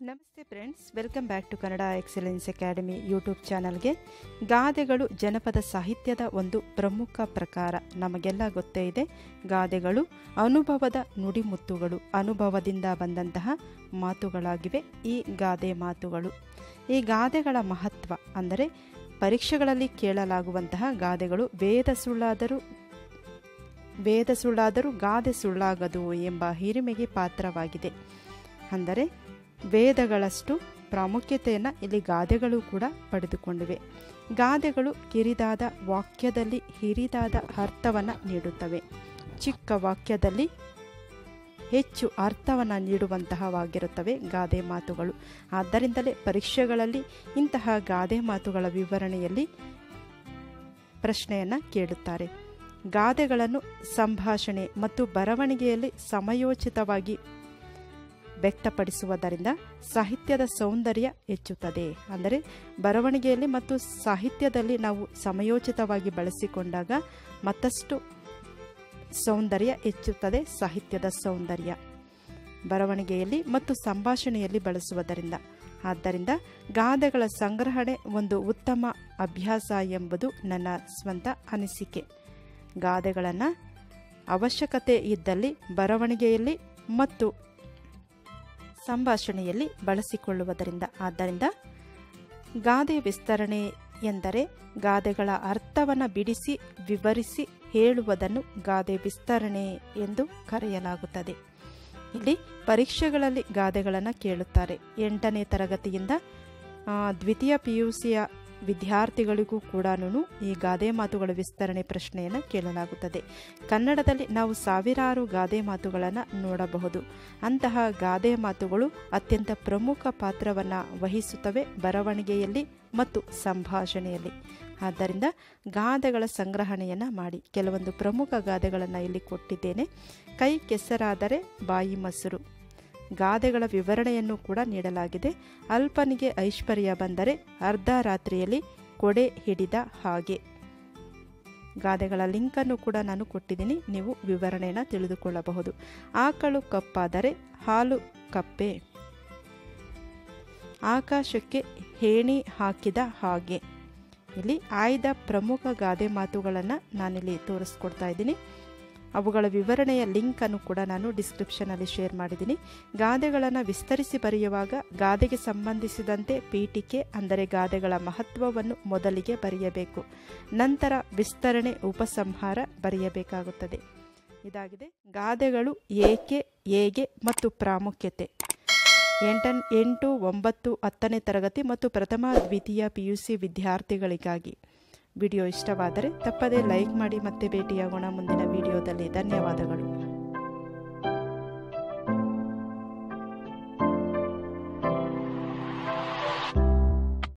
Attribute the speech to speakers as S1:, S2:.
S1: ನಮಸ್ತೆ friends welcome back to Kannada excellence academy YouTube ಚಾನಲ್ಗೆ ಗಾದೆಗಳು ಜನಪದ ಸಾಹಿತ್ಯದ ಒಂದು ಪ್ರಮುಖ ಪ್ರಕಾರ ನಮಗೆಲ್ಲ ಗೊತ್ತೇ ಇದೆ ಗಾದೆಗಳು ಅನುಭವದ ನುಡಿಮುತ್ತುಗಳು ಅನುಭವದಿಂದ ಬಂದಂತಹ ಮಾತುಗಳಾಗಿವೆ ಈ ಗಾದೆ ಮಾತುಗಳು ಈ ಗಾದೆಗಳ ಮಹತ್ವ ಅಂದರೆ ಪರೀಕ್ಷೆಗಳಲ್ಲಿ ಕೇಳಲಾಗುವಂತಹ ಗಾದೆಗಳು ವೇದ ಸುಳ್ಳಾದರೂ ವೇದ ಸುಳ್ಳಾದರೂ ಗಾದೆ ಸುಳ್ಳಾಗದು ಎಂಬ ಹಿರಿಮೆಗೆ ಪಾತ್ರವಾಗಿದೆ ಅಂದರೆ ವೇದಗಳಷ್ಟು ಪ್ರಾಮುಖ್ಯತೆಯನ್ನು ಇಲ್ಲಿ ಗಾದೆಗಳು ಕೂಡ ಪಡೆದುಕೊಂಡಿವೆ ಗಾದೆಗಳು ಕಿರಿದಾದ ವಾಕ್ಯದಲ್ಲಿ ಹಿರಿದಾದ ಅರ್ಥವನ್ನು ನೀಡುತ್ತವೆ ಚಿಕ್ಕ ವಾಕ್ಯದಲ್ಲಿ ಹೆಚ್ಚು ಅರ್ಥವನ್ನು ನೀಡುವಂತಹವಾಗಿರುತ್ತವೆ ಗಾದೆ ಮಾತುಗಳು ಆದ್ದರಿಂದಲೇ ಪರೀಕ್ಷೆಗಳಲ್ಲಿ ಇಂತಹ ಗಾದೆ ಮಾತುಗಳ ವಿವರಣೆಯಲ್ಲಿ ಪ್ರಶ್ನೆಯನ್ನು ಕೇಳುತ್ತಾರೆ ಗಾದೆಗಳನ್ನು ಸಂಭಾಷಣೆ ಮತ್ತು ಬರವಣಿಗೆಯಲ್ಲಿ ಸಮಯೋಚಿತವಾಗಿ ವ್ಯಕ್ತಪಡಿಸುವುದರಿಂದ ಸಾಹಿತ್ಯದ ಸೌಂದರ್ಯ ಹೆಚ್ಚುತ್ತದೆ ಅಂದರೆ ಬರವಣಿಗೆಯಲ್ಲಿ ಮತ್ತು ಸಾಹಿತ್ಯದಲ್ಲಿ ನಾವು ಸಮಯೋಚಿತವಾಗಿ ಬಳಸಿಕೊಂಡಾಗ ಮತ್ತಷ್ಟು ಸೌಂದರ್ಯ ಹೆಚ್ಚುತ್ತದೆ ಸಾಹಿತ್ಯದ ಸೌಂದರ್ಯ ಬರವಣಿಗೆಯಲ್ಲಿ ಮತ್ತು ಸಂಭಾಷಣೆಯಲ್ಲಿ ಬಳಸುವುದರಿಂದ ಆದ್ದರಿಂದ ಗಾದೆಗಳ ಸಂಗ್ರಹಣೆ ಒಂದು ಉತ್ತಮ ಅಭ್ಯಾಸ ಎಂಬುದು ನನ್ನ ಸ್ವಂತ ಅನಿಸಿಕೆ ಗಾದೆಗಳನ್ನು ಅವಶ್ಯಕತೆ ಇದ್ದಲ್ಲಿ ಬರವಣಿಗೆಯಲ್ಲಿ ಮತ್ತು ಸಂಭಾಷಣೆಯಲ್ಲಿ ಬಳಸಿಕೊಳ್ಳುವುದರಿಂದ ಆದ್ದರಿಂದ ಗಾದೆ ವಿಸ್ತರಣೆ ಎಂದರೆ ಗಾದೆಗಳ ಅರ್ಥವನ್ನು ಬಿಡಿಸಿ ವಿವರಿಸಿ ಹೇಳುವುದನ್ನು ಗಾದೆ ವಿಸ್ತರಣೆ ಎಂದು ಕರೆಯಲಾಗುತ್ತದೆ ಇಲ್ಲಿ ಪರೀಕ್ಷೆಗಳಲ್ಲಿ ಗಾದೆಗಳನ್ನು ಕೇಳುತ್ತಾರೆ ಎಂಟನೇ ತರಗತಿಯಿಂದ ದ್ವಿತೀಯ ಪಿ ಯು ಸಿಯ ವಿದ್ಯಾರ್ಥಿಗಳಿಗೂ ಕೂಡ ಈ ಗಾದೆ ಮಾತುಗಳ ವಿಸ್ತರಣೆ ಪ್ರಶ್ನೆಯನ್ನು ಕೇಳಲಾಗುತ್ತದೆ ಕನ್ನಡದಲ್ಲಿ ನಾವು ಸಾವಿರಾರು ಗಾದೆ ಮಾತುಗಳನ್ನು ನೋಡಬಹುದು ಅಂತಹ ಗಾದೆ ಮಾತುಗಳು ಅತ್ಯಂತ ಪ್ರಮುಖ ಪಾತ್ರವನ್ನು ವಹಿಸುತ್ತವೆ ಬರವಣಿಗೆಯಲ್ಲಿ ಮತ್ತು ಸಂಭಾಷಣೆಯಲ್ಲಿ ಆದ್ದರಿಂದ ಗಾದೆಗಳ ಸಂಗ್ರಹಣೆಯನ್ನು ಮಾಡಿ ಕೆಲವೊಂದು ಪ್ರಮುಖ ಗಾದೆಗಳನ್ನು ಇಲ್ಲಿ ಕೊಟ್ಟಿದ್ದೇನೆ ಕೈ ಕೆಸರಾದರೆ ಬಾಯಿ ಮೊಸರು ಗಾದೆಗಳ ವಿವರಣೆಯನ್ನು ಕೂಡ ನೀಡಲಾಗಿದೆ ಅಲ್ಪನಿಗೆ ಐಶ್ವರ್ಯ ಬಂದರೆ ಅರ್ಧ ರಾತ್ರಿಯಲ್ಲಿ ಕೊಡೆ ಹಿಡಿದ ಹಾಗೆ ಗಾದೆಗಳ ಲಿಂಕನ್ನು ಕೂಡ ನಾನು ಕೊಟ್ಟಿದ್ದೀನಿ ನೀವು ವಿವರಣೆಯನ್ನು ತಿಳಿದುಕೊಳ್ಳಬಹುದು ಆಕಳು ಕಪ್ಪಾದರೆ ಹಾಲು ಕಪ್ಪೆ ಆಕಾಶಕ್ಕೆ ಹೇಣಿ ಹಾಕಿದ ಹಾಗೆ ಇಲ್ಲಿ ಆಯ್ದ ಪ್ರಮುಖ ಗಾದೆ ಮಾತುಗಳನ್ನು ನಾನಿಲ್ಲಿ ತೋರಿಸ್ಕೊಡ್ತಾ ಇದ್ದೀನಿ ಅವುಗಳ ವಿವರಣೆಯ ಲಿಂಕನ್ನು ಕೂಡ ನಾನು ಡಿಸ್ಕ್ರಿಪ್ಷನಲ್ಲಿ ಶೇರ್ ಮಾಡಿದ್ದೀನಿ ಗಾದೆಗಳನ್ನು ವಿಸ್ತರಿಸಿ ಬರೆಯುವಾಗ ಗಾದೆಗೆ ಸಂಬಂಧಿಸಿದಂತೆ ಪೀಠಿಕೆ ಅಂದರೆ ಗಾದೆಗಳ ಮಹತ್ವವನ್ನು ಮೊದಲಿಗೆ ಬರೆಯಬೇಕು ನಂತರ ವಿಸ್ತರಣೆ ಉಪಸಂಹಾರ ಬರೆಯಬೇಕಾಗುತ್ತದೆ ಇದಾಗಿದೆ ಗಾದೆಗಳು ಏಕೆ ಹೇಗೆ ಮತ್ತು ಪ್ರಾಮುಖ್ಯತೆ ಎಂಟನ್ ಎಂಟು ಒಂಬತ್ತು ಹತ್ತನೇ ತರಗತಿ ಮತ್ತು ಪ್ರಥಮ ದ್ವಿತೀಯ ಪಿ ಯು ಸಿ ವಿದ್ಯಾರ್ಥಿಗಳಿಗಾಗಿ ವಿಡಿಯೋ ಇಷ್ಟವಾದರೆ ತಪ್ಪದೇ ಲೈಕ್ ಮಾಡಿ ಮತ್ತೆ ಭೇಟಿಯಾಗೋಣ ಮುಂದಿನ ವಿಡಿಯೋದಲ್ಲಿ ಧನ್ಯವಾದಗಳು